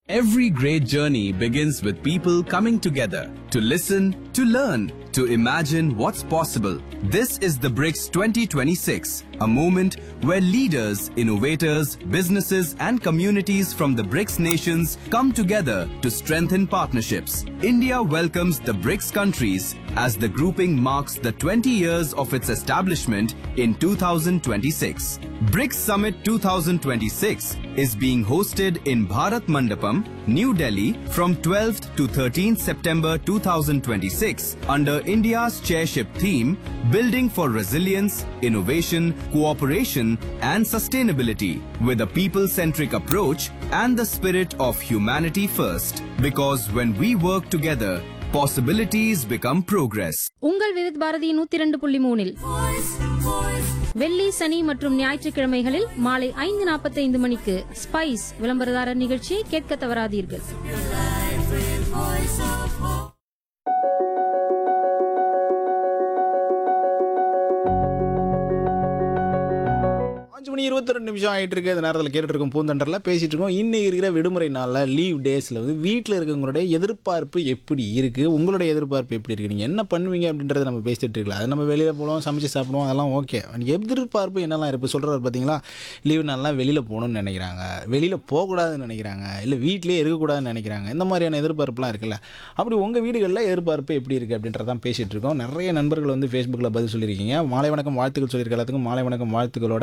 Every great journey begins with people coming together to listen, to learn, to imagine what's possible. This is the BRICS 2026, a moment where leaders, innovators, businesses, and communities from the BRICS nations come together to strengthen partnerships. India welcomes the BRICS countries as the grouping marks the 20 years of its establishment in 2026. BRICS Summit 2026 is being hosted in Bharat Mandapam, New Delhi from 12th to 13th September 2026 under India's chairship theme Building for Resilience, Innovation, Cooperation and Sustainability with a people-centric approach and the spirit of humanity first. Because when we work together, possibilities become progress. உங்கள் விருத் பாரதி நூத்தி இரண்டு புள்ளி மூணில் வெள்ளி சனி மற்றும் ஞாயிற்றுக்கிழமைகளில் மாலை ஐந்து நாற்பத்தைந்து மணிக்கு ஸ்பைஸ் விளம்பரதாரர் நிகழ்ச்சியை கேட்க தவறாதீர்கள் அஞ்சு மணி இருபத்தி ரெண்டு நிமிஷம் ஆகிட்டு இருக்கு இந்த நேரத்தில் கேட்டுட்டு இருக்கோம் பூந்தண்டரில் பேசிட்டு இருக்கோம் இன்னைக்கு இருக்கிற விடுமுறை நாளில் லீவ் டேஸில் வந்து வீட்டில் இருக்கவங்களுடைய எதிர்பார்ப்பு எப்படி இருக்குது உங்களுடைய எதிர்பார்ப்பு எப்படி இருக்குது நீங்கள் என்ன பண்ணுவீங்க அப்படின்றத நம்ம பேசிட்டு இருக்கலாம் அது நம்ம வெளியில் போகலாம் சமைச்சு சாப்பிடுவோம் அதெல்லாம் ஓகே எதிர்பார்ப்பு என்னெல்லாம் இருக்குது சொல்கிறாரு பார்த்தீங்களா லீவ் நாள்லாம் வெளியில் போகணும்னு நினைக்கிறாங்க வெளியில் போகக்கூடாதுன்னு நினைக்கிறாங்க இல்லை வீட்டிலே இருக்கக்கூடாதுன்னு நினைக்கிறாங்க இந்த மாதிரியான எதிர்பார்ப்புலாம் இருக்குல்ல அப்படி உங்கள் வீடுகளில் எதிர்பார்ப்பு எப்படி இருக்குது அப்படின்றதான் பேசிகிட்டு இருக்கோம் நிறைய நண்பர்கள் வந்து ஃபேஸ்புக்கில் பதில் சொல்லியிருக்கீங்க மாலை வணக்கம் வாழ்த்துக்கள் சொல்லியிருக்க எல்லாத்துக்கும் மாலை வணக்கம் வாழ்த்துக்களோட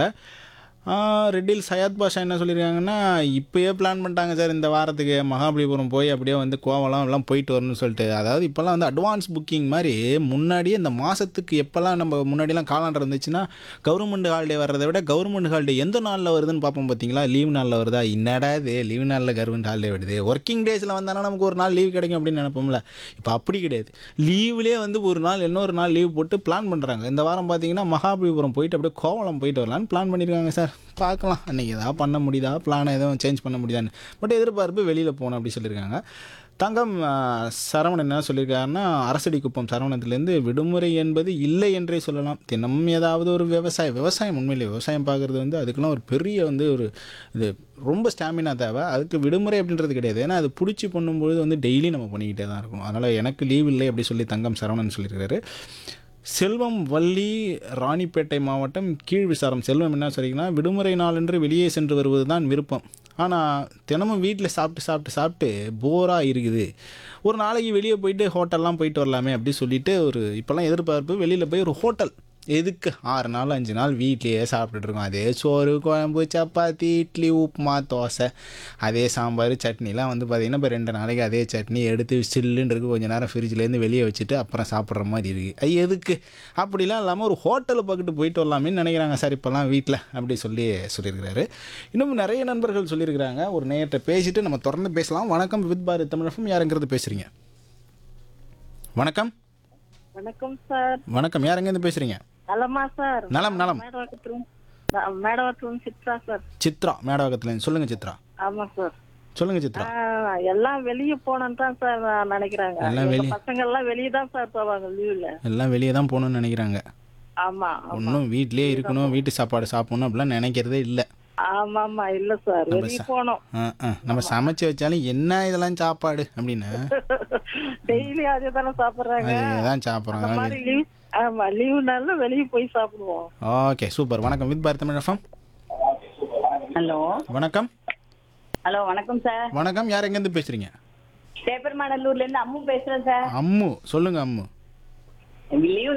ரெட்டில் சையத் பாஷா என்ன சொல்லியிருக்காங்கன்னா இப்போயே பிளான் பண்ணிட்டாங்க சார் இந்த வாரத்துக்கு மகாபலிபுரம் போய் அப்படியே வந்து கோவலம் எல்லாம் போயிட்டு வரணும்னு சொல்லிட்டு அதாவது இப்போல்லாம் வந்து அட்வான்ஸ் புக்கிங் மாதிரி முன்னாடியே இந்த மாதத்துக்கு எப்போல்லாம் நம்ம முன்னாடிலாம் காலாண்டர் இருந்துச்சுன்னா கவர்மெண்ட் ஹாலிடே வர்றதை விட கவர்மெண்ட் ஹாலிடே எந்த நாளில் வருதுன்னு பார்ப்போம் பார்த்தீங்களா லீவ் நாளில் வருதா என்னடா இது லீவ் நாளில் கவர்மெண்ட் ஹாலிடே வருது ஒர்க்கிங் டேஸில் வந்தானா நமக்கு ஒரு நாள் லீவ் கிடைக்கும் அப்படின்னு நினைப்போம்ல இப்போ அப்படி கிடையாது லீவ்லேயே வந்து ஒரு நாள் இன்னொரு நாள் லீவ் போட்டு பிளான் பண்ணுறாங்க இந்த வாரம் பார்த்தீங்கன்னா மகாபலிபுரம் போயிட்டு அப்படியே கோவலம் போயிட்டு வரலான்னு பிளான் பண்ணியிருக்காங்க சார் பார்க்கலாம் அன்றைக்கி ஏதாவது பண்ண முடியுதா பிளானை எதுவும் சேஞ்ச் பண்ண முடியுதான்னு பட் எதிர்பார்ப்பு வெளியில் போகணும் அப்படி சொல்லியிருக்காங்க தங்கம் ஆ, சரவணன் என்ன சொல்லியிருக்காருன்னா அரசடி குப்பம் சரவணத்துலேருந்து விடுமுறை என்பது இல்லை என்றே சொல்லலாம் தினமும் ஏதாவது ஒரு விவசாயம் விவசாயம் உண்மையிலே விவசாயம் பார்க்குறது வந்து அதுக்கெல்லாம் ஒரு பெரிய வந்து ஒரு இது ரொம்ப ஸ்டாமினா தேவை அதுக்கு விடுமுறை அப்படின்றது கிடையாது ஏன்னா அது பிடிச்சி பண்ணும்பொழுது வந்து டெய்லி நம்ம பண்ணிக்கிட்டே தான் இருக்கணும் அதனால் எனக்கு லீவ் இல்லை அப்படி சொல்லி தங்கம் சரவணன் சொல்லியிருக்காரு செல்வம் வள்ளி ராணிப்பேட்டை மாவட்டம் கீழ் விசாரம் செல்வம் என்ன சொல்லிங்கன்னா விடுமுறை நாளன்று வெளியே சென்று வருவது தான் விருப்பம் ஆனால் தினமும் வீட்டில் சாப்பிட்டு சாப்பிட்டு சாப்பிட்டு போராக இருக்குது ஒரு நாளைக்கு வெளியே போயிட்டு ஹோட்டல்லாம் போயிட்டு வரலாமே அப்படி சொல்லிட்டு ஒரு இப்போல்லாம் எதிர்பார்ப்பு வெளியில் போய் ஒரு ஹோட்டல் எதுக்கு ஆறு நாள் அஞ்சு நாள் வீட்லேயே சாப்பிட்டுட்டு இருக்கோம் அதே சோறு குழம்பு சப்பாத்தி இட்லி உப்புமா தோசை அதே சாம்பார் சட்னிலாம் வந்து பார்த்திங்கன்னா இப்போ ரெண்டு நாளைக்கு அதே சட்னி எடுத்து சில்லுன்னு இருக்கு கொஞ்ச நேரம் ஃப்ரிட்ஜ்லேருந்து வெளியே வச்சுட்டு அப்புறம் சாப்பிட்ற மாதிரி இருக்குது அது எதுக்கு அப்படிலாம் இல்லாமல் ஒரு ஹோட்டலை பார்த்துட்டு போயிட்டு வரலாமேன்னு நினைக்கிறாங்க சார் இப்போல்லாம் வீட்டில் அப்படி சொல்லி சொல்லியிருக்கிறாரு இன்னும் நிறைய நண்பர்கள் சொல்லியிருக்கிறாங்க ஒரு நேரத்தை பேசிட்டு நம்ம தொடர்ந்து பேசலாம் வணக்கம் வித் பாரத் தமிழகம் யாருங்கிறது பேசுகிறீங்க வணக்கம் வணக்கம் சார் வணக்கம் யாருங்கேருந்து பேசுகிறீங்க நலமா சார் நலம் நலம் மேடவாக்கத்திலும் மேடவாக்கத்திலும் சித்ரா சார் சித்ரா மேடவாக்கத்துலேருந்து சொல்லுங்கள் சித்ரா ஆமா சார் சொல்லுங்கள் சித்ரா ஆஹ், எல்லாம் வெளியே போனோன்னு தான் சார் நான் நினைக்கிறாங்க எல்லாம் எங்க வெளிய- பசங்க எல்லாம் வெளியே தான் சார் போவாங்க லீவ்ல எல்லாம் வெளியே தான் போகணும்னு நினைக்கிறாங்க ஆமா ஆமா ஒன்றும் வீட்டிலே இருக்கணும் வீட்டு சாப்பாடு சாப்பிடணும் அப்படிலாம் நினைக்கிறதே இல்லை ஆமா ஆமா இல்ல சார் வெளியே போனோம் நம்ம சமைச்சு வச்சாலும் என்ன இதெல்லாம் சாப்பாடு அப்படின்னு டெய்லி அதே தானே சாப்பிடுறாங்க அதுதான் அந்த சாப்பிட்றோம் மாதிரி லீவ் ஆமா லீவ் நாள்ல வெளியே போய் சாப்பிடுவோம் ஓகே சூப்பர் வணக்கம் with Bharat Tamil FM hello வணக்கம் ஹலோ வணக்கம் சார் வணக்கம் யார் எங்கேருந்து பேசுகிறீங்க பேப்பர் மாடலூர்ல இருந்து அம்மு பேசுறேன் சார் அம்மு சொல்லுங்கள் அம்மு லீவ்